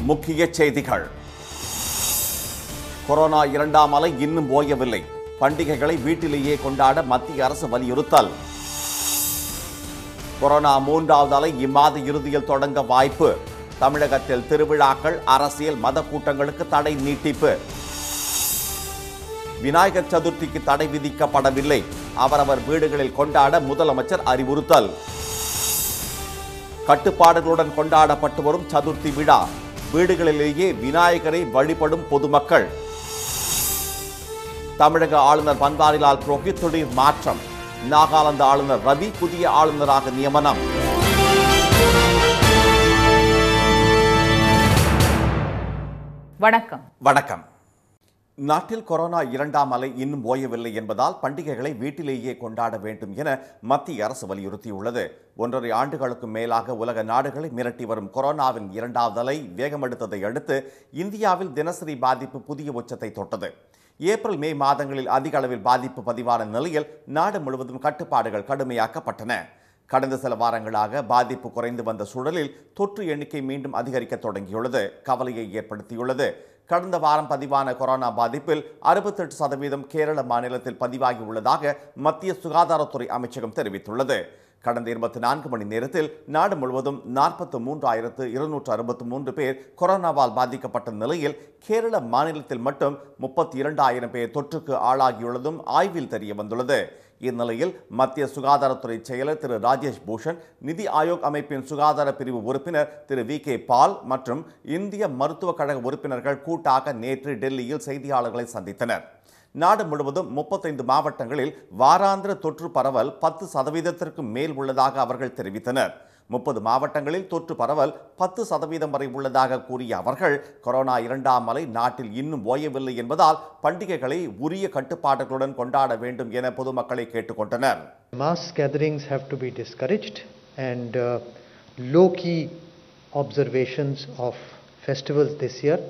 முக்கிய செய்திகள் கொரோனா இரண்டாம் அலை இன்னும் ஓயவில்லை பண்டிகைகளை வீட்டிலேயே கொண்டாட மத்திய அரசு வலியுறுத்தல் கொரோனா மூன்றாவது அலை இம்மாத இறுதியில் தொடங்க வாய்ப்பு தமிழகத்தில் திருவிழாக்கள் அரசியல் மத கூட்டங்களுக்கு தடை நீட்டிப்பு விநாயகர் சதுர்த்திக்கு தடை விதிக்கப்படவில்லை அவரவர் வீடுகளில் கொண்டாட முதலமைச்சர் அறிவுறுத்தல் கட்டுப்பாடுகளுடன் கொண்டாடப்பட்டு வரும் சதுர்த்தி விழா வீடுகளிலேயே விநாயகரை வழிபடும் பொதுமக்கள் தமிழக ஆளுநர் பன்வாரிலால் புரோஹித் திடீர் மாற்றம் நாகாலாந்து ஆளுநர் ரவி புதிய ஆளுநராக நியமனம் வணக்கம் வணக்கம் நாட்டில் கொரோனா இரண்டாம் அலை இன்னும் ஓயவில்லை என்பதால் பண்டிகைகளை வீட்டிலேயே கொண்டாட வேண்டும் என மத்திய அரசு வலியுறுத்தியுள்ளது ஒன்றரை ஆண்டுகளுக்கும் மேலாக உலக நாடுகளை மிரட்டி வரும் கொரோனாவின் இரண்டாவது அலை வேகமெடுத்ததை அடுத்து இந்தியாவில் தினசரி பாதிப்பு புதிய உச்சத்தை தொட்டது ஏப்ரல் மே மாதங்களில் அதிக அளவில் பாதிப்பு பதிவான நிலையில் நாடு முழுவதும் கட்டுப்பாடுகள் கடுமையாக்கப்பட்டன கடந்த சில வாரங்களாக பாதிப்பு குறைந்து வந்த சூழலில் தொற்று எண்ணிக்கை மீண்டும் அதிகரிக்க தொடங்கியுள்ளது கவலையை ஏற்படுத்தியுள்ளது கடந்த வாரம் பதிவான கொரோனா பாதிப்பில் அறுபத்தெட்டு சதவீதம் கேரள மாநிலத்தில் பதிவாகி உள்ளதாக மத்திய சுகாதாரத்துறை அமைச்சகம் தெரிவித்துள்ளது கடந்த இருபத்தி நான்கு மணி நேரத்தில் நாடு முழுவதும் நாற்பத்து மூன்றாயிரத்து இருநூற்று அறுபத்து மூன்று பேர் கொரோனாவால் பாதிக்கப்பட்ட நிலையில் கேரள மாநிலத்தில் மட்டும் முப்பத்தி இரண்டாயிரம் பேர் தொற்றுக்கு ஆளாகியுள்ளதும் ஆய்வில் தெரிய வந்துள்ளது இந்நிலையில் மத்திய சுகாதாரத்துறை செயலர் திரு ராஜேஷ் பூஷன் நிதி ஆயோக் அமைப்பின் சுகாதார பிரிவு உறுப்பினர் திரு வி கே பால் மற்றும் இந்திய மருத்துவக் கழக உறுப்பினர்கள் கூட்டாக நேற்று டெல்லியில் செய்தியாளர்களை சந்தித்தனர் நாடு முழுவதும் முப்பத்தைந்து மாவட்டங்களில் வாராந்திர தொற்று பரவல் பத்து சதவீதத்திற்கு மேல் உள்ளதாக அவர்கள் தெரிவித்தனர் முப்பது மாவட்டங்களில் தொற்று பரவல் பத்து சதவீதம் வரை உள்ளதாக கூறிய அவர்கள் கொரோனா இரண்டாம் அலை நாட்டில் இன்னும் ஓயவில்லை என்பதால் பண்டிகைகளை உரிய கட்டுப்பாடுகளுடன் கொண்டாட வேண்டும் என பொதுமக்களை கேட்டுக்கொண்டனர் Mass gatherings have to be discouraged, and uh, low key observations of festivals this year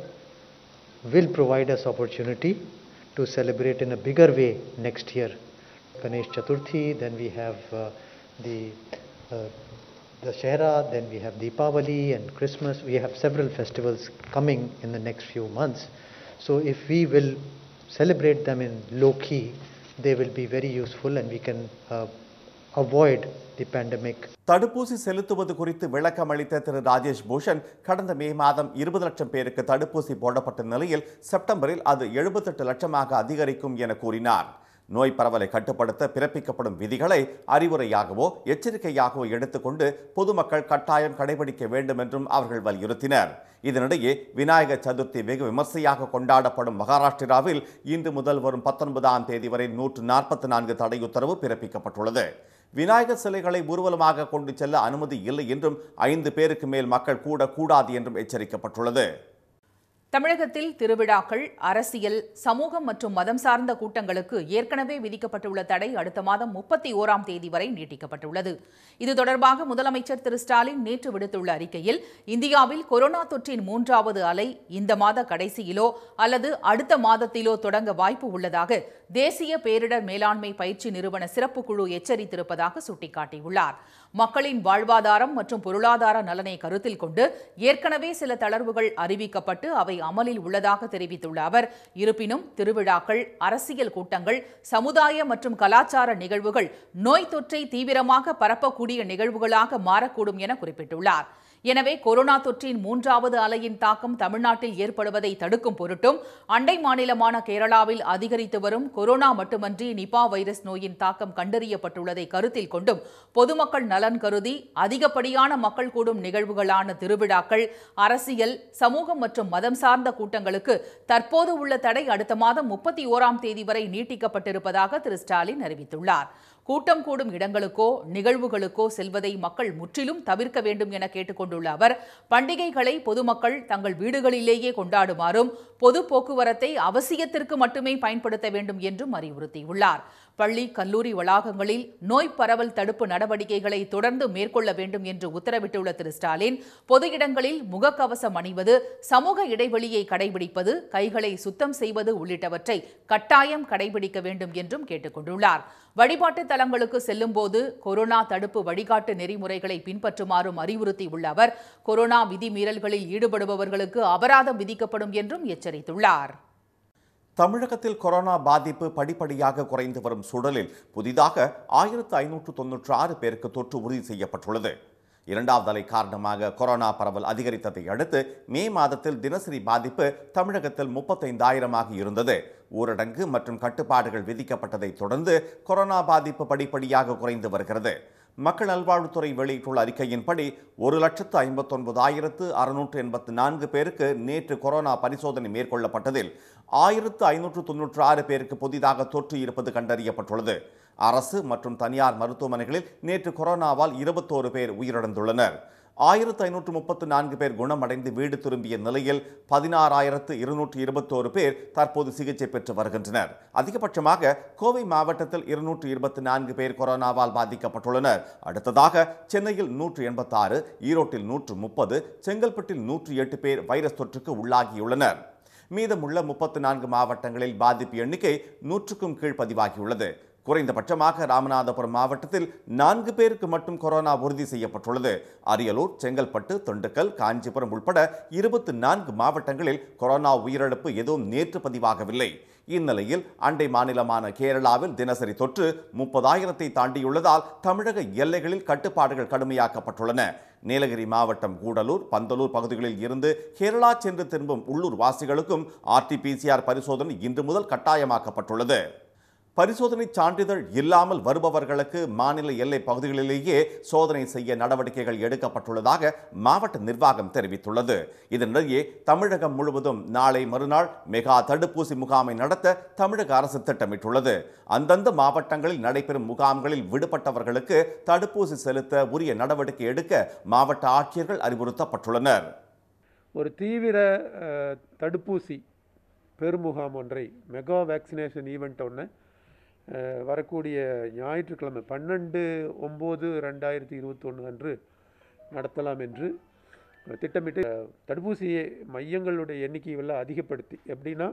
will provide us opportunity to celebrate in a bigger way next year. Ganesh Chaturthi, then we have uh, the uh, the Shahra, then we have Deepavali and Christmas. We have several festivals coming in the next few months. So if we will celebrate them in low key, they will be very useful and we can uh, avoid the pandemic தடுப்பூசி செலுத்துவது குறித்து விளக்கம் அளித்த திரு ராஜேஷ் பூஷன் கடந்த மே மாதம் இருபது லட்சம் பேருக்கு தடுப்பூசி போடப்பட்ட நிலையில் செப்டம்பரில் அது எழுபத்தெட்டு லட்சமாக அதிகரிக்கும் என கூறினார் நோய் பரவலை கட்டுப்படுத்த பிறப்பிக்கப்படும் விதிகளை அறிவுரையாகவோ எச்சரிக்கையாகவோ எடுத்துக்கொண்டு பொதுமக்கள் கட்டாயம் கடைபிடிக்க வேண்டும் என்றும் அவர்கள் வலியுறுத்தினர் இதனிடையே விநாயகர் சதுர்த்தி வெகு விமர்சையாக கொண்டாடப்படும் மகாராஷ்டிராவில் இன்று முதல் வரும் பத்தொன்பதாம் தேதி வரை நூற்று நாற்பத்தி நான்கு தடை உத்தரவு பிறப்பிக்கப்பட்டுள்ளது விநாயகர் சிலைகளை ஊர்வலமாக கொண்டு செல்ல அனுமதி இல்லை என்றும் ஐந்து பேருக்கு மேல் மக்கள் கூடக்கூடாது என்றும் எச்சரிக்கப்பட்டுள்ளது தமிழகத்தில் திருவிழாக்கள் அரசியல் சமூகம் மற்றும் மதம் சார்ந்த கூட்டங்களுக்கு ஏற்கனவே விதிக்கப்பட்டுள்ள தடை அடுத்த மாதம் முப்பத்தி ஓராம் தேதி வரை நீட்டிக்கப்பட்டுள்ளது இது தொடர்பாக முதலமைச்சர் திரு ஸ்டாலின் நேற்று விடுத்துள்ள அறிக்கையில் இந்தியாவில் கொரோனா தொற்றின் மூன்றாவது அலை இந்த மாத கடைசியிலோ அல்லது அடுத்த மாதத்திலோ தொடங்க வாய்ப்பு உள்ளதாக தேசிய பேரிடர் மேலாண்மை பயிற்சி நிறுவன சிறப்பு குழு எச்சரித்திருப்பதாக சுட்டிக்காட்டியுள்ளார் மக்களின் வாழ்வாதாரம் மற்றும் பொருளாதார நலனை கருத்தில் கொண்டு ஏற்கனவே சில தளர்வுகள் அறிவிக்கப்பட்டு அவை அமலில் உள்ளதாக தெரிவித்துள்ள அவர் இருப்பினும் திருவிழாக்கள் அரசியல் கூட்டங்கள் சமுதாய மற்றும் கலாச்சார நிகழ்வுகள் நோய் தொற்றை தீவிரமாக பரப்பக்கூடிய நிகழ்வுகளாக மாறக்கூடும் என குறிப்பிட்டுள்ளார் எனவே கொரோனா தொற்றின் மூன்றாவது அலையின் தாக்கம் தமிழ்நாட்டில் ஏற்படுவதை தடுக்கும் பொருட்டும் அண்டை மாநிலமான கேரளாவில் அதிகரித்து வரும் கொரோனா மட்டுமன்றி நிபா வைரஸ் நோயின் தாக்கம் கண்டறியப்பட்டுள்ளதை கருத்தில் கொண்டும் பொதுமக்கள் நலன் கருதி அதிகப்படியான மக்கள் கூடும் நிகழ்வுகளான திருவிழாக்கள் அரசியல் சமூகம் மற்றும் மதம் சார்ந்த கூட்டங்களுக்கு தற்போது உள்ள தடை அடுத்த மாதம் முப்பத்தி ஓராம் தேதி வரை நீட்டிக்கப்பட்டிருப்பதாக திரு ஸ்டாலின் அறிவித்துள்ளார் கூட்டம் கூடும் இடங்களுக்கோ நிகழ்வுகளுக்கோ செல்வதை மக்கள் முற்றிலும் தவிர்க்க வேண்டும் என கேட்டுக்கொண்டுள்ள அவர் பண்டிகைகளை பொதுமக்கள் தங்கள் வீடுகளிலேயே கொண்டாடுமாறும் பொது போக்குவரத்தை அவசியத்திற்கு மட்டுமே பயன்படுத்த வேண்டும் என்றும் அறிவுறுத்தியுள்ளார் பள்ளி கல்லூரி வளாகங்களில் நோய் பரவல் தடுப்பு நடவடிக்கைகளை தொடர்ந்து மேற்கொள்ள வேண்டும் என்று உத்தரவிட்டுள்ள திரு ஸ்டாலின் பொது இடங்களில் முகக்கவசம் அணிவது சமூக இடைவெளியை கடைபிடிப்பது கைகளை சுத்தம் செய்வது உள்ளிட்டவற்றை கட்டாயம் கடைபிடிக்க வேண்டும் என்றும் கேட்டுக் கொண்டுள்ளார் வழிபாட்டு தலங்களுக்கு செல்லும்போது கொரோனா தடுப்பு வழிகாட்டு நெறிமுறைகளை பின்பற்றுமாறும் அறிவுறுத்தியுள்ள அவர் கொரோனா விதிமீறல்களில் ஈடுபடுபவர்களுக்கு அபராதம் விதிக்கப்படும் என்றும் எச்சரித்துள்ளார் தமிழகத்தில் கொரோனா பாதிப்பு படிப்படியாக குறைந்து வரும் சூழலில் புதிதாக ஆயிரத்து ஐநூற்று தொன்னூற்று ஆறு பேருக்கு தொற்று உறுதி செய்யப்பட்டுள்ளது இரண்டாவது அலை காரணமாக கொரோனா பரவல் அதிகரித்ததை அடுத்து மே மாதத்தில் தினசரி பாதிப்பு தமிழகத்தில் முப்பத்தைந்தாயிரமாக இருந்தது ஊரடங்கு மற்றும் கட்டுப்பாடுகள் விதிக்கப்பட்டதை தொடர்ந்து கொரோனா பாதிப்பு படிப்படியாக குறைந்து வருகிறது மக்கள் நல்வாழ்வுத்துறை வெளியிட்டுள்ள அறிக்கையின்படி ஒரு லட்சத்து ஐம்பத்தொன்பதாயிரத்து அறுநூற்று எண்பத்து நான்கு பேருக்கு நேற்று கொரோனா பரிசோதனை மேற்கொள்ளப்பட்டதில் ஆயிரத்து ஐநூற்று தொன்னூற்று ஆறு பேருக்கு புதிதாக தொற்று இருப்பது கண்டறியப்பட்டுள்ளது அரசு மற்றும் தனியார் மருத்துவமனைகளில் நேற்று கொரோனாவால் இருபத்தோரு பேர் உயிரிழந்துள்ளனர் ஆயிரத்து ஐநூற்று முப்பத்து நான்கு பேர் குணமடைந்து வீடு திரும்பிய நிலையில் பதினாறாயிரத்து இருநூற்று இருபத்தோரு பேர் தற்போது சிகிச்சை பெற்று வருகின்றனர் அதிகபட்சமாக கோவை மாவட்டத்தில் இருநூற்று இருபத்தி நான்கு பேர் கொரோனாவால் பாதிக்கப்பட்டுள்ளனர் அடுத்ததாக சென்னையில் நூற்று எண்பத்தாறு ஈரோட்டில் நூற்று முப்பது செங்கல்பட்டில் நூற்று எட்டு பேர் வைரஸ் தொற்றுக்கு உள்ளாகியுள்ளனர் மீதமுள்ள முப்பத்து நான்கு மாவட்டங்களில் பாதிப்பு எண்ணிக்கை நூற்றுக்கும் கீழ் பதிவாகியுள்ளது குறைந்தபட்சமாக ராமநாதபுரம் மாவட்டத்தில் நான்கு பேருக்கு மட்டும் கொரோனா உறுதி செய்யப்பட்டுள்ளது அரியலூர் செங்கல்பட்டு திண்டுக்கல் காஞ்சிபுரம் உட்பட இருபத்தி நான்கு மாவட்டங்களில் கொரோனா உயிரிழப்பு எதுவும் நேற்று பதிவாகவில்லை இந்நிலையில் அண்டை மாநிலமான கேரளாவில் தினசரி தொற்று முப்பதாயிரத்தை தாண்டியுள்ளதால் தமிழக எல்லைகளில் கட்டுப்பாடுகள் கடுமையாக்கப்பட்டுள்ளன நீலகிரி மாவட்டம் கூடலூர் பந்தலூர் பகுதிகளில் இருந்து கேரளா சென்று திரும்பும் உள்ளூர் வாசிகளுக்கும் ஆர்டிபிசிஆர் பரிசோதனை இன்று முதல் கட்டாயமாக்கப்பட்டுள்ளது பரிசோதனை சான்றிதழ் இல்லாமல் வருபவர்களுக்கு மாநில எல்லை பகுதிகளிலேயே சோதனை செய்ய நடவடிக்கைகள் எடுக்கப்பட்டுள்ளதாக மாவட்ட நிர்வாகம் தெரிவித்துள்ளது இதனிடையே தமிழகம் முழுவதும் நாளை மறுநாள் மெகா தடுப்பூசி முகாமை நடத்த தமிழக அரசு திட்டமிட்டுள்ளது அந்தந்த மாவட்டங்களில் நடைபெறும் முகாம்களில் விடுபட்டவர்களுக்கு தடுப்பூசி செலுத்த உரிய நடவடிக்கை எடுக்க மாவட்ட ஆட்சியர்கள் அறிவுறுத்தப்பட்டுள்ளனர் ஒரு தீவிர அஹ், தடுப்பூசி பெருமுகாம் ஒன்றை மெகா வேக்சினேஷன் ஈவெண்ட் ஒன்று அஹ், வரக்கூடிய ஞாயிற்றுக்கிழமை பன்னெண்டு ஒம்பது ரெண்டாயிரத்தி இருபத்தொன்று அன்று நடத்தலாம் என்று திட்டமிட்டு அஹ், தடுப்பூசி மையங்களுடைய எண்ணிக்கையெல்லாம் அதிகப்படுத்தி எப்படின்னா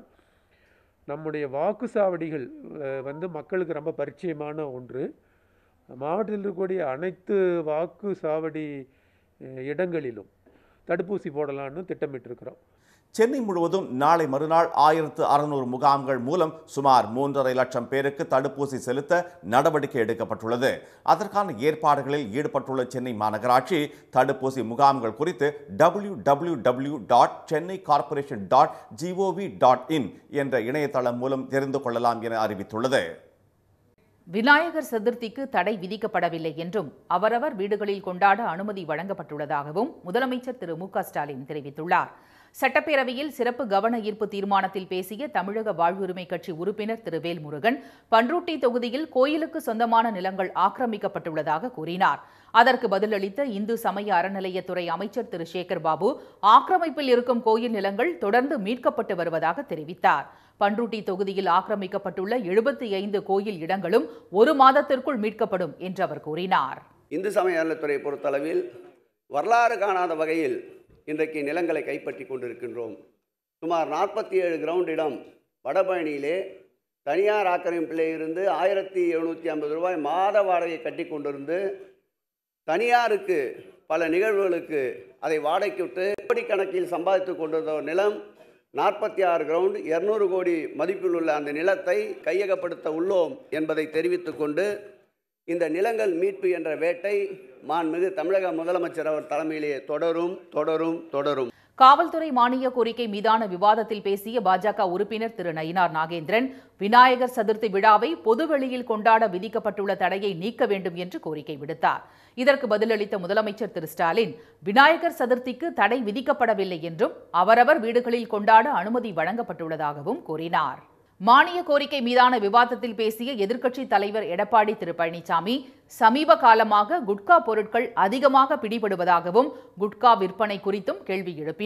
நம்முடைய வாக்குச்சாவடிகள் அஹ், வந்து மக்களுக்கு ரொம்ப பரிச்சயமான ஒன்று மாவட்டத்தில் இருக்கக்கூடிய அனைத்து வாக்குச்சாவடி அஹ், இடங்களிலும் தடுப்பூசி போடலான்னு திட்டமிட்டிருக்கிறோம் சென்னை முழுவதும் நாளை மறுநாள் ஆயிரத்து அறுநூறு முகாம்கள் மூலம் சுமார் மூன்றரை லட்சம் பேருக்கு தடுப்பூசி செலுத்த நடவடிக்கை எடுக்கப்பட்டுள்ளது அதற்கான ஏற்பாடுகளில் ஈடுபட்டுள்ள சென்னை மாநகராட்சி தடுப்பூசி முகாம்கள் குறித்து W W W dot Chennai corporation dot GOV dot in என்ற இணையதளம் மூலம் தெரிந்து கொள்ளலாம் என அறிவித்துள்ளது விநாயகர் சதுர்த்திக்கு தடை விதிக்கப்படவில்லை என்றும் அவரவர் வீடுகளில் கொண்டாட அனுமதி வழங்கப்பட்டுள்ளதாகவும் முதலமைச்சர் திரு மு க ஸ்டாலின் தெரிவித்துள்ளார் சட்டப்பேரவையில் சிறப்பு கவன ஈர்ப்பு தீர்மானத்தில் பேசிய தமிழக வாழ்வுரிமை கட்சி உறுப்பினர் திரு வேல்முருகன் பன்ருட்டி தொகுதியில் கோயிலுக்கு சொந்தமான நிலங்கள் ஆக்கிரமிக்கப்பட்டுள்ளதாக கூறினார் அதற்கு பதிலளித்த இந்து சமய அறநிலையத்துறை அமைச்சர் திரு சேகர் பாபு ஆக்கிரமிப்பில் இருக்கும் கோயில் நிலங்கள் தொடர்ந்து மீட்கப்பட்டு வருவதாக தெரிவித்தார் பன்ருட்டி தொகுதியில் ஆக்கிரமிக்கப்பட்டுள்ள எழுபத்தி ஐந்து கோயில் இடங்களும் ஒரு மாதத்திற்குள் மீட்கப்படும் என்று அவர் கூறினார் இந்து சமய அறநிலைத்துறையை பொறுத்தளவில் வரலாறு காணாத வகையில் இன்றைக்கு நிலங்களை கைப்பற்றி கொண்டிருக்கின்றோம் சுமார் நாற்பத்தி ஏழு கிரவுண்ட் இடம் வடபழனியிலே தனியார் ஆக்கிரமிப்பிலே இருந்து ஆயிரத்தி எழுநூற்றி ஐம்பது ரூபாய் மாத வாடகை கட்டி கொண்டிருந்து தனியாருக்கு பல நிகழ்வுகளுக்கு அதை வாடகைக்கு விட்டு கோடிக்கணக்கில் சம்பாதித்து கொண்டிருந்த ஒரு நிலம் நாற்பத்தி ஆறு கிரவுண்ட் இரநூறு கோடி மதிப்பில் உள்ள அந்த நிலத்தை கையகப்படுத்த உள்ளோம் என்பதை தெரிவித்துக் கொண்டு இந்த நிலங்கள் மீட்பு என்ற வேட்டை மாண்புமிகு தமிழக முதலமைச்சர் அவர் தலைமையிலே தொடரும் தொடரும் தொடரும் காவல்துறை மானிய கோரிக்கை மீதான விவாதத்தில் பேசிய பாஜக உறுப்பினர் திரு நயினார் நாகேந்திரன் விநாயகர் சதுர்த்தி விழாவை பொதுவெளியில் கொண்டாட விதிக்கப்பட்டுள்ள தடையை நீக்க வேண்டும் என்று கோரிக்கை விடுத்தார் இதற்கு பதிலளித்த முதலமைச்சர் திரு ஸ்டாலின் விநாயகர் சதுர்த்திக்கு தடை விதிக்கப்படவில்லை என்றும் அவரவர் வீடுகளில் கொண்டாட அனுமதி வழங்கப்பட்டுள்ளதாகவும் கூறினார் மானிய கோரிக்கை மீதான விவாதத்தில் பேசிய எதிர்க்கட்சித் தலைவர் எடப்பாடி திரு பழனிசாமி சமீப காலமாக குட்கா பொருட்கள் அதிகமாக பிடிபடுவதாகவும் குட்கா விற்பனை குறித்தும் கேள்வி எழுப்பினார்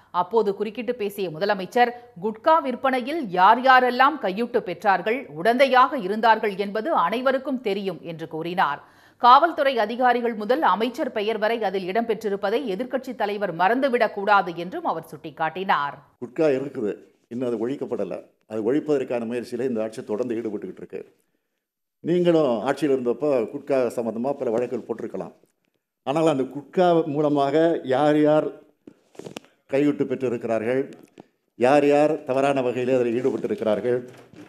அப்போது குறுக்கிட்டு பேசிய முதலமைச்சர் குட்கா விற்பனையில் யார் யாரெல்லாம் கையூட்டு பெற்றார்கள் உடந்தையாக இருந்தார்கள் என்பது அனைவருக்கும் தெரியும் என்று கூறினார் காவல்துறை அதிகாரிகள் முதல் அமைச்சர் பெயர் வரை அதில் இடம்பெற்றிருப்பதை எதிர்க்கட்சித் தலைவர் மறந்துவிடக் கூடாது என்றும் அவர் சுட்டிக்காட்டினார் குட்கா இருக்குது இன்னும் அது ஒழிக்கப்படலை அது ஒழிப்பதற்கான முயற்சியில் இந்த ஆட்சி தொடர்ந்து ஈடுபட்டுக்கிட்டு இருக்கு நீங்களும் ஆட்சியில் இருந்தப்போ குட்கா சம்மந்தமாக பல வழக்குகள் போட்டிருக்கலாம் ஆனால் அந்த குட்கா மூலமாக யார் யார் கைவிட்டு பெற்றிருக்கிறார்கள் யார் யார் தவறான வகையில் அதில் ஈடுபட்டிருக்கிறார்கள்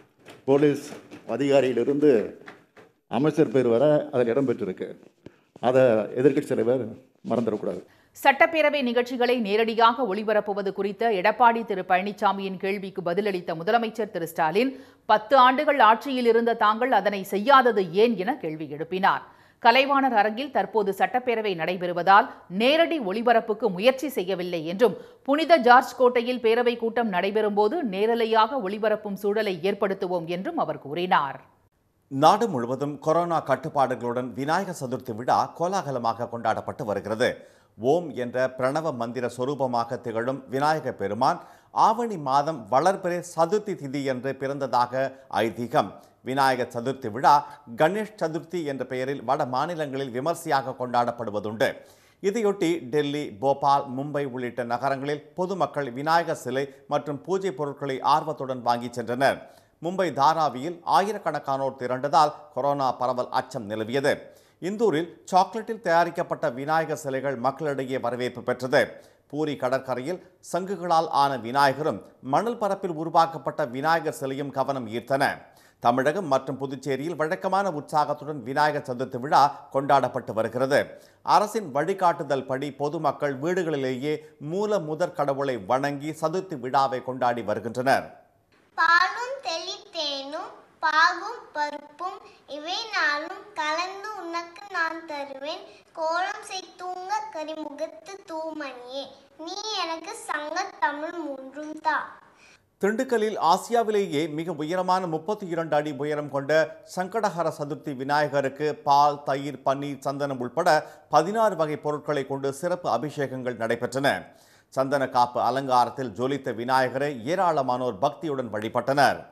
போலீஸ் அதிகாரியிலிருந்து அமைச்சர் பேர் வர அதில் இடம்பெற்றிருக்கு அதை எதிர்க்கட்சி தலைவர் மறந்துடக்கூடாது சட்டப்பேரவை நிகழ்ச்சிகளை நேரடியாக ஒளிபரப்புவது குறித்த எடப்பாடி திரு பழனிசாமியின் கேள்விக்கு பதிலளித்த முதலமைச்சர் திரு ஸ்டாலின் பத்து ஆண்டுகள் ஆட்சியில் இருந்த தாங்கள் அதனை செய்யாதது ஏன் என கேள்வி எழுப்பினார் கலைவாணர் அரங்கில் தற்போது சட்டப்பேரவை நடைபெறுவதால் நேரடி ஒளிபரப்புக்கு முயற்சி செய்யவில்லை என்றும் புனித ஜார்ஜ் கோட்டையில் பேரவை கூட்டம் நடைபெறும்போது நேரலையாக ஒளிபரப்பும் சூழலை ஏற்படுத்துவோம் என்றும் அவர் கூறினார் நாடு முழுவதும் கொரோனா கட்டுப்பாடுகளுடன் விநாயகர் சதுர்த்தி விழா கோலாகலமாக கொண்டாடப்பட்டு வருகிறது ஓம் என்ற பிரணவ மந்திர சொரூபமாக திகழும் விநாயக பெருமான் ஆவணி மாதம் வளர்பிறை சதுர்த்தி திதி என்று பிறந்ததாக ஐதீகம் விநாயகர் சதுர்த்தி விழா கணேஷ் சதுர்த்தி என்ற பெயரில் வட மாநிலங்களில் விமர்சையாக கொண்டாடப்படுவதுண்டு இதையொட்டி டெல்லி போபால் மும்பை உள்ளிட்ட நகரங்களில் பொதுமக்கள் விநாயகர் சிலை மற்றும் பூஜை பொருட்களை ஆர்வத்துடன் வாங்கி சென்றனர் மும்பை தாராவியில் ஆயிரக்கணக்கானோர் திரண்டதால் கொரோனா பரவல் அச்சம் நிலவியது இந்தூரில் சாக்லேட்டில் தயாரிக்கப்பட்ட விநாயகர் சிலைகள் மக்களிடையே வரவேற்பு பெற்றது பூரி கடற்கரையில் சங்குகளால் ஆன விநாயகரும் மணல் பரப்பில் உருவாக்கப்பட்ட விநாயகர் சிலையும் கவனம் ஈர்த்தன தமிழகம் மற்றும் புதுச்சேரியில் வழக்கமான உற்சாகத்துடன் விநாயகர் சதுர்த்தி விழா கொண்டாடப்பட்டு வருகிறது அரசின் வழிகாட்டுதல் படி பொதுமக்கள் வீடுகளிலேயே மூல முதற் கடவுளை வணங்கி சதுர்த்தி விழாவை கொண்டாடி வருகின்றனர் பாலும் தெளித்தேனும் பாகும் பருப்பும் இவை நாளும் கலந்து உனக்கு நான் தருவேன் கோலம் செய் தூங்க கரிமுகத்து தூமணியே நீ எனக்கு சங்க தமிழ் மூன்றும் தா திண்டுக்கல்லில் ஆசியாவிலேயே மிக உயரமான முப்பத்தி இரண்டு அடி உயரம் கொண்ட சங்கடஹர சதுர்த்தி விநாயகருக்கு பால் தயிர் பன்னீர் சந்தனம் உட்பட பதினாறு வகை பொருட்களை கொண்டு சிறப்பு அபிஷேகங்கள் நடைபெற்றன சந்தன காப்பு அலங்காரத்தில் ஜொலித்த விநாயகரை ஏராளமானோர் பக்தியுடன் வழிபட்டனர்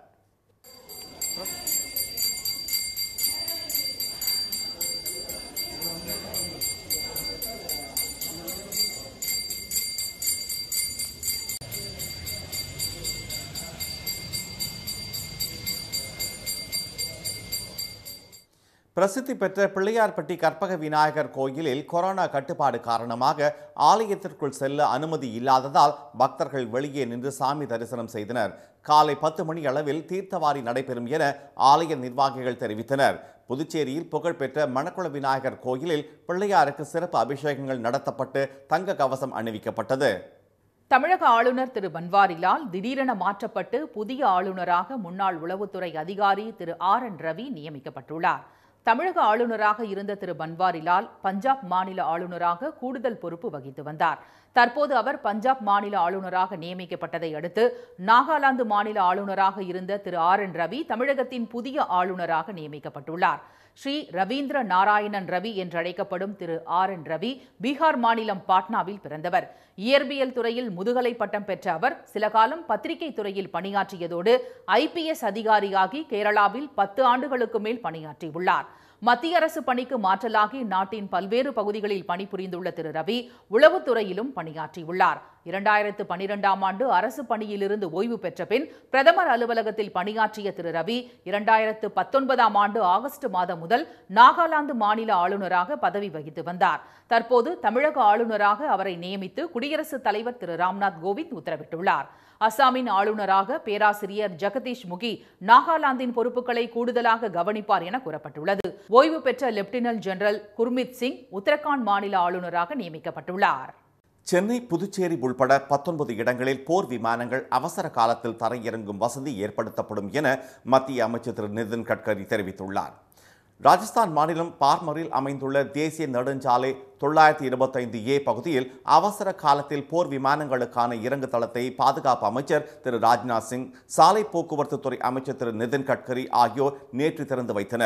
பிரசித்தி பெற்ற பிள்ளையார்பட்டி கற்பக விநாயகர் கோயிலில் கொரோனா கட்டுப்பாடு காரணமாக ஆலயத்திற்குள் செல்ல அனுமதி இல்லாததால் பக்தர்கள் வெளியே நின்று சாமி தரிசனம் செய்தனர் காலை பத்து மணி அளவில் தீர்த்தவாரி நடைபெறும் என ஆலய நிர்வாகிகள் தெரிவித்தனர் புதுச்சேரியில் புகழ்பெற்ற மணக்குள விநாயகர் கோயிலில் பிள்ளையாருக்கு சிறப்பு அபிஷேகங்கள் நடத்தப்பட்டு தங்க கவசம் அணிவிக்கப்பட்டது தமிழக ஆளுநர் திரு பன்வாரிலால் திடீரென மாற்றப்பட்டு புதிய ஆளுநராக முன்னாள் உளவுத்துறை அதிகாரி திரு ஆர் என் ரவி நியமிக்கப்பட்டுள்ளார் தமிழக ஆளுநராக இருந்த திரு பன்வாரிலால் பஞ்சாப் மாநில ஆளுநராக கூடுதல் பொறுப்பு வகித்து வந்தார் தற்போது அவர் பஞ்சாப் மாநில ஆளுநராக நியமிக்கப்பட்டதை அடுத்து நாகாலாந்து மாநில ஆளுநராக இருந்த திரு ஆர் என் ரவி தமிழகத்தின் புதிய ஆளுநராக நியமிக்கப்பட்டுள்ளார் ஸ்ரீ ரவீந்திர நாராயணன் ரவி என்றழைக்கப்படும் திரு ஆர் என் ரவி பீகார் மாநிலம் பாட்னாவில் பிறந்தவர் இயற்பியல் துறையில் முதுகலை பட்டம் பெற்ற அவர் சில காலம் பத்திரிகை துறையில் பணியாற்றியதோடு ஐபிஎஸ் அதிகாரியாகி கேரளாவில் பத்து ஆண்டுகளுக்கு மேல் பணியாற்றியுள்ளார் மத்திய அரசு பணிக்கு மாற்றலாகி நாட்டின் பல்வேறு பகுதிகளில் பணிபுரிந்துள்ள திரு ரவி உளவுத்துறையிலும் பணியாற்றியுள்ளார் இரண்டாயிரத்து பனிரெண்டாம் ஆண்டு அரசு பணியிலிருந்து ஓய்வு பெற்ற பின் பிரதமர் அலுவலகத்தில் பணியாற்றிய திரு ரவி இரண்டாயிரத்து பத்தொன்பதாம் ஆண்டு ஆகஸ்ட் மாதம் முதல் நாகாலாந்து மாநில ஆளுநராக பதவி வகித்து வந்தார் தற்போது தமிழக ஆளுநராக அவரை நியமித்து குடியரசுத் தலைவர் திரு ராம்நாத் கோவிந்த் உத்தரவிட்டுள்ளார் அசாமின் ஆளுநராக பேராசிரியர் ஜெகதீஷ் முகி நாகாலாந்தின் பொறுப்புகளை கூடுதலாக கவனிப்பார் என கூறப்பட்டுள்ளது ஓய்வு பெற்ற லெப்டினன்ட் ஜெனரல் குர்மித் சிங் உத்தரகாண்ட் மாநில ஆளுநராக நியமிக்கப்பட்டுள்ளார் சென்னை புதுச்சேரி உள்பட பத்தொன்பது இடங்களில் போர் விமானங்கள் அவசர காலத்தில் தரையிறங்கும் வசதி ஏற்படுத்தப்படும் என மத்திய அமைச்சர் திரு நிதின் கட்கரி தெரிவித்துள்ளார் ராஜஸ்தான் மாநிலம் பார்மரில் அமைந்துள்ள தேசிய நெடுஞ்சாலை தொள்ளாயிரத்தி இருபத்தைந்து ஏ பகுதியில் அவசர காலத்தில் போர் விமானங்களுக்கான இறங்கு தளத்தை பாதுகாப்பு அமைச்சர் திரு ராஜ்நாத் சிங் சாலை போக்குவரத்து துறை அமைச்சர் திரு நிதின் கட்கரி ஆகியோர் நேற்று திறந்து வைத்தனர்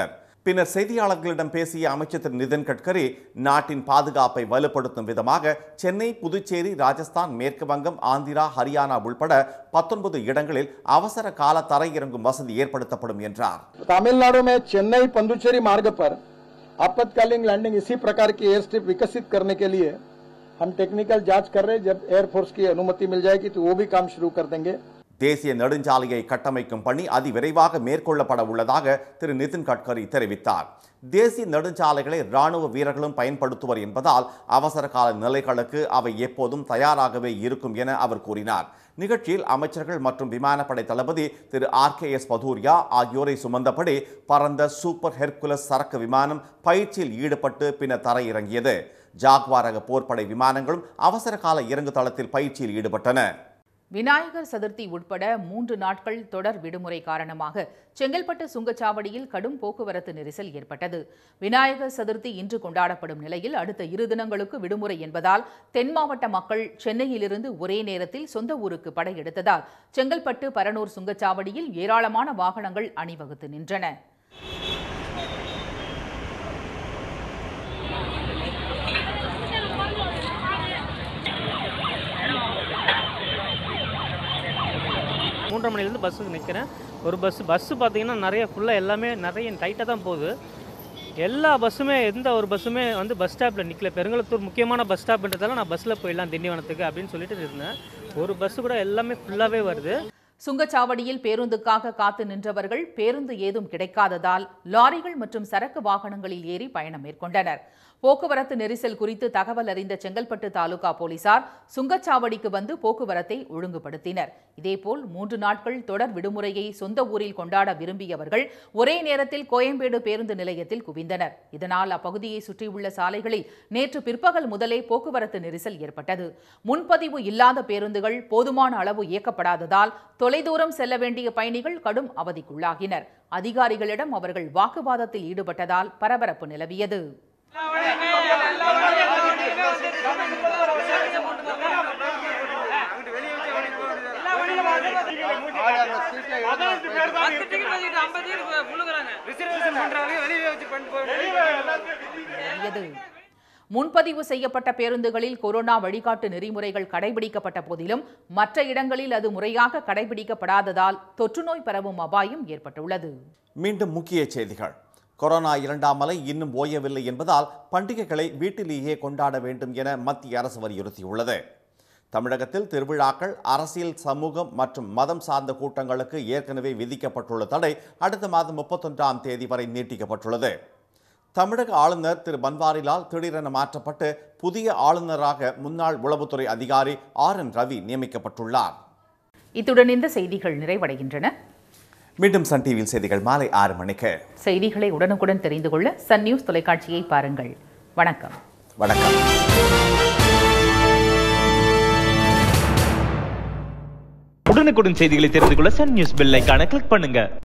பின்னர் செய்தியாளர்களிடம் பேசிய அமைச்சர் திரு நிதின் கட்கரி நாட்டின் பாதுகாப்பை வலுப்படுத்தும் விதமாக சென்னை புதுச்சேரி ராஜஸ்தான் மேற்கு வங்கம் ஆந்திரா ஹரியானா உள்பட பத்தொன்பது இடங்களில் அவசர கால தரையிறங்கும் வசதி ஏற்படுத்தப்படும் என்றார் तमिलनाडु में चेन्नई पंदुचेरी मार्ग पर आपातकालीन लैंडिंग इसी प्रकार की एयर स्ट्रिप विकसित करने के लिए हम टेक्निकल जांच कर रहे हैं जब एयरफोर्स की अनुमति मिल जाएगी तो वो भी काम शुरू कर देंगे தேசிய நெடுஞ்சாலையை கட்டமைக்கும் பணி அதிவிரைவாக மேற்கொள்ளப்பட உள்ளதாக திரு நிதின் கட்கரி தெரிவித்தார் தேசிய நெடுஞ்சாலைகளை ராணுவ வீரர்களும் பயன்படுத்துவர் என்பதால் அவசர கால நிலைகளுக்கு அவை எப்போதும் தயாராகவே இருக்கும் என அவர் கூறினார் நிகழ்ச்சியில் அமைச்சர்கள் மற்றும் விமானப்படை தளபதி Thiru R K S Bhadauria ஆகியோரை சுமந்தபடி பறந்த சூப்பர் ஹெர்குலஸ் சரக்கு விமானம் பயிற்சியில் ஈடுபட்டு பின்னர் தரையிறங்கியது ஜாக்வார் ரக போர்ப்படை விமானங்களும் அவசர கால இறங்கு தளத்தில் பயிற்சியில் ஈடுபட்டன விநாயகர் சதுர்த்தி உட்பட மூன்று நாட்கள் தொடர் விடுமுறை காரணமாக செங்கல்பட்டு சுங்கச்சாவடியில் கடும் போக்குவரத்து நெரிசல் ஏற்பட்டது விநாயகர் சதுர்த்தி இன்று கொண்டாடப்படும் நிலையில் அடுத்த இரு தினங்களுக்கு விடுமுறை என்பதால் தென் மாவட்ட மக்கள் சென்னையிலிருந்து ஒரே நேரத்தில் சொந்த ஊருக்கு படையெடுத்ததால் செங்கல்பட்டு பரனூர் சுங்கச்சாவடியில் ஏராளமான வாகனங்கள் அணிவகுத்து நின்றன மூன்றரை மணிலேருந்து பஸ்ஸுக்கு நிற்கிறேன் ஒரு பஸ்ஸு பஸ்ஸு பார்த்தீங்கன்னா நிறைய ஃபுல்லாக எல்லாமே நிறைய டைட்டாக தான் போகுது எல்லா பஸ்ஸுமே எந்த ஒரு பஸ்ஸுமே வந்து பஸ் ஸ்டாப்பில் நிற்கல பெருங்கலத்தூர் முக்கியமான பஸ் ஸ்டாப்ன்றதால நான் பஸ்ஸில் போயிடலாம் திண்டிவனத்துக்கு அப்படின்னு சொல்லிட்டு இருந்தேன் ஒரு பஸ்ஸு கூட எல்லாமே ஃபுல்லாகவே வருது சுங்கச்சாவடியில் பேருந்துக்காக காத்து நின்றவர்கள் பேருந்து ஏதும் கிடைக்காததால் லாரிகள் மற்றும் சரக்கு வாகனங்களில் ஏறி பயணம் மேற்கொண்டனர் போக்குவரத்து நெரிசல் குறித்து தகவல் அறிந்த செங்கல்பட்டு தாலுகா போலீசார் சுங்கச்சாவடிக்கு வந்து போக்குவரத்தை ஒழுங்குபடுத்தினர் இதேபோல் மூன்று நாட்கள் தொடர் விடுமுறையை சொந்த ஊரில் கொண்டாட விரும்பியவர்கள் ஒரே நேரத்தில் கோயம்பேடு பேருந்து நிலையத்தில் குவிந்தனர் இதனால் அப்பகுதியை சுற்றியுள்ள சாலைகளில் நேற்று பிற்பகல் முதலே போக்குவரத்து நெரிசல் ஏற்பட்டது முன்பதிவு இல்லாத பேருந்துகள் போதுமான அளவு இயக்கப்படாததால் தொலைதூரம் செல்ல வேண்டிய பயணிகள் கடும் அவதிக்குள்ளாகினர் அதிகாரிகளிடம் அவர்கள் வாக்குவாதத்தில் ஈடுபட்டதால் பரபரப்பு நிலவியது வெளியது முன்பதிவு செய்யப்பட்ட பேருந்துகளில் கொரோனா வழிகாட்டு நெறிமுறைகள் கடைபிடிக்கப்பட்ட போதிலும் மற்ற இடங்களில் அது முறையாக கடைபிடிக்கப்படாததால் தொற்றுநோய் பரவும் அபாயம் ஏற்பட்டுள்ளது மீண்டும் முக்கிய செய்திகள் கொரோனா இரண்டாம் அலை இன்னும் ஓயவில்லை என்பதால் பண்டிகைகளை வீட்டிலேயே கொண்டாட வேண்டும் என மத்திய அரசு வலியுறுத்தியுள்ளது தமிழகத்தில் திருவிழாக்கள் அரசியல் சமூகம் மற்றும் மதம் சார்ந்த கூட்டங்களுக்கு ஏற்கனவே விதிக்கப்பட்டுள்ள தடை அடுத்த மாதம் முப்பத்தொன்றாம் தேதி வரை நீட்டிக்கப்பட்டுள்ளது தமிழக ஆளுநர் திரு பன்வாரிலால் திடீரென மாற்றப்பட்டு புதிய ஆளுநராக முன்னாள் உளவுத்துறை அதிகாரி ஆர் என் ரவி நியமிக்கப்பட்டுள்ளார் இத்துடன் இந்த செய்திகள் நிறைவடைகின்றன மீண்டும் சன் டிவியில் செய்திகள் மாலை ஆறு மணிக்கு செய்திகளை உடனுக்குடன் தெரிந்து கொள்ள சன் நியூஸ் தொலைக்காட்சியை பாருங்கள் வணக்கம் வணக்கம் உடனுக்குடன் செய்திகளை தெரிந்து கொள்ள சன் நியூஸ் பெல் ஐகானை கிளிக் பண்ணுங்க